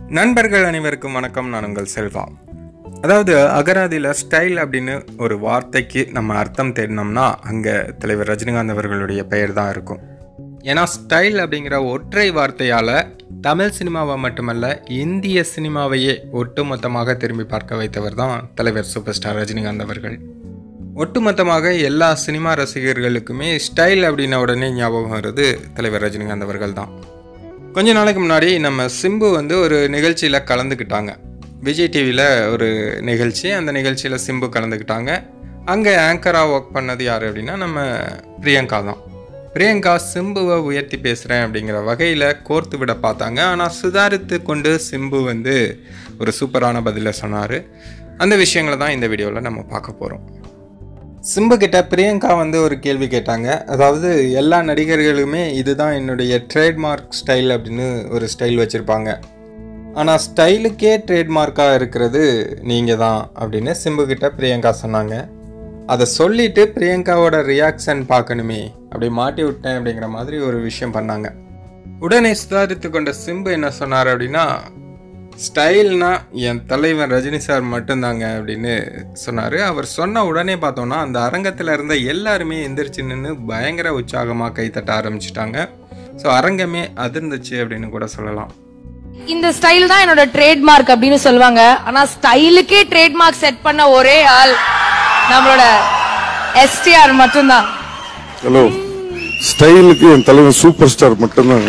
நண்பர்கள் அனைவருக்கும் வணக்கம் நான் உங்கள் செல்வா அதாவது அகராதியில் ஸ்டைல் அப்படின்னு ஒரு வார்த்தைக்கு நம்ம அர்த்தம் தேடினோம்னா அங்கே தலைவர் ரஜினிகாந்த் அவர்களுடைய பெயர் தான் இருக்கும் ஏன்னா ஸ்டைல் அப்படிங்கிற ஒற்றை வார்த்தையால் தமிழ் சினிமாவை மட்டுமல்ல இந்திய சினிமாவையே ஒட்டுமொத்தமாக திரும்பி பார்க்க வைத்தவர் தான் தலைவர் சூப்பர் ஸ்டார் ரஜினிகாந்த் அவர்கள் ஒட்டுமொத்தமாக எல்லா சினிமா ரசிகர்களுக்குமே ஸ்டைல் அப்படின்ன உடனே ஞாபகம் வருது தலைவர் ரஜினிகாந்த் அவர்கள் தான் கொஞ்ச நாளைக்கு முன்னாடி நம்ம சிம்பு வந்து ஒரு நிகழ்ச்சியில் கலந்துக்கிட்டாங்க விஜய் டிவியில் ஒரு நிகழ்ச்சி அந்த நிகழ்ச்சியில் சிம்பு கலந்துக்கிட்டாங்க அங்கே ஆங்கராக ஒர்க் பண்ணது யார் அப்படின்னா நம்ம பிரியங்கா தான் பிரியங்கா சிம்புவை உயர்த்தி பேசுகிறேன் அப்படிங்கிற வகையில் கோர்த்து விட பார்த்தாங்க ஆனால் சுதாரித்து கொண்டு சிம்பு வந்து ஒரு சூப்பரான பதிலை சொன்னார் அந்த விஷயங்களை தான் இந்த வீடியோவில் நம்ம பார்க்க போகிறோம் சிம்பு கிட்ட பிரியங்கா வந்து ஒரு கேள்வி கேட்டாங்க அதாவது எல்லா நடிகர்களுமே இதுதான் என்னுடைய ட்ரேட்மார்க் ஸ்டைல் அப்படின்னு ஒரு ஸ்டைல் வச்சுருப்பாங்க ஆனால் ஸ்டைலுக்கே ட்ரேட்மார்க்காக இருக்கிறது நீங்கள் தான் அப்படின்னு சிம்பு கிட்ட பிரியங்கா சொன்னாங்க அதை சொல்லிட்டு பிரியங்காவோட ரியாக்ஷன் பார்க்கணுமே அப்படி மாட்டி விட்டேன் அப்படிங்கிற மாதிரி ஒரு விஷயம் பண்ணாங்க உடனே சுதாரித்து கொண்ட சிம்பு என்ன சொன்னார் அப்படின்னா ஸ்டைல்னா என் தலைவன் ரஜினி சார் மட்டும்தாங்க அப்படின்னு சொன்னார் அவர் சொன்ன உடனே பார்த்தோன்னா அந்த அரங்கத்தில் இருந்த எல்லாருமே எந்திரிச்சு நின்று பயங்கர உற்சாகமாக கைத்தட்ட ஆரம்பிச்சிட்டாங்க ஸோ அரங்கமே அதிர்ந்துச்சு அப்படின்னு கூட சொல்லலாம் இந்த ஸ்டைல் தான் என்னோட ட்ரேட்மார்க் அப்படின்னு சொல்லுவாங்க ஆனா ஸ்டைலுக்கே ட்ரேட்மார்க் செட் பண்ண ஒரே ஆள் நம்மளோட எஸ்டிஆர் மட்டும்தான் ஹலோ ஸ்டைலுக்கு என் தலைவன் சூப்பர் ஸ்டார் மட்டும்தாங்க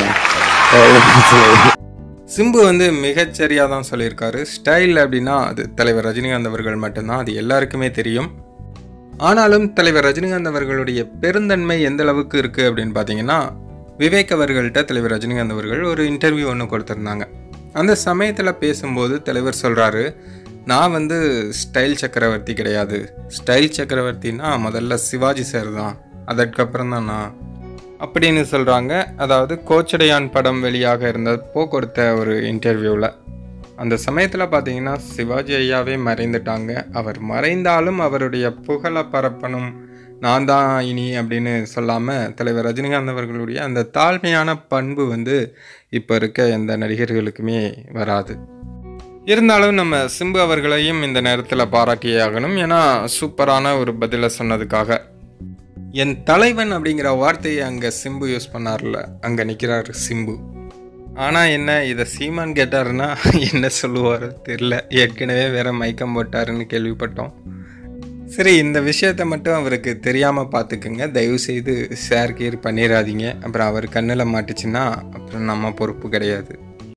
சிம்பு வந்து மிகச்சரியாக தான் சொல்லியிருக்காரு ஸ்டைல் அப்படின்னா அது தலைவர் ரஜினிகாந்த் அவர்கள் மட்டும்தான் அது எல்லாருக்குமே தெரியும் ஆனாலும் தலைவர் ரஜினிகாந்த் அவர்களுடைய பெருந்தன்மை எந்த அளவுக்கு இருக்குது அப்படின்னு பார்த்தீங்கன்னா விவேக் அவர்கள்ட்ட தலைவர் ரஜினிகாந்த் அவர்கள் ஒரு இன்டர்வியூ ஒன்று கொடுத்துருந்தாங்க அந்த சமயத்தில் பேசும்போது தலைவர் சொல்கிறாரு நான் வந்து ஸ்டைல் சக்கரவர்த்தி கிடையாது ஸ்டைல் சக்கரவர்த்தினா முதல்ல சிவாஜி சார் தான் அதற்கப்புறம் தான் நான் அப்படின்னு சொல்கிறாங்க அதாவது கோச்சடையான் படம் வெளியாக இருந்தப்போ கொடுத்த ஒரு இன்டர்வியூவில் அந்த சமயத்தில் பார்த்தீங்கன்னா சிவாஜி ஐயாவே மறைந்துட்டாங்க அவர் மறைந்தாலும் அவருடைய புகழை பரப்பணும் நான் தான் இனி அப்படின்னு சொல்லாமல் தலைவர் ரஜினிகாந்த் அவர்களுடைய அந்த தாழ்மையான பண்பு வந்து இப்போ இருக்க எந்த நடிகர்களுக்குமே வராது இருந்தாலும் நம்ம சிம்பு அவர்களையும் இந்த நேரத்தில் பாராட்டியே ஆகணும் ஏன்னா சூப்பரான ஒரு பதிலை சொன்னதுக்காக என் தலைவன் அப்படிங்கிற வார்த்தையை அங்கே சிம்பு யூஸ் பண்ணார்ல அங்கே நிற்கிறாரு சிம்பு ஆனால் என்ன இதை சீமான் கேட்டாருன்னா என்ன சொல்லுவார் தெரில ஏற்கனவே வேற மயக்கம் போட்டாருன்னு கேள்விப்பட்டோம் சரி இந்த விஷயத்த மட்டும் அவருக்கு தெரியாமல் பார்த்துக்குங்க தயவு செய்து ஷேர் கேர் பண்ணிடாதீங்க அப்புறம் அவர் கண்ணில் மாட்டுச்சுன்னா அப்புறம் நம்ம பொறுப்பு கிடையாது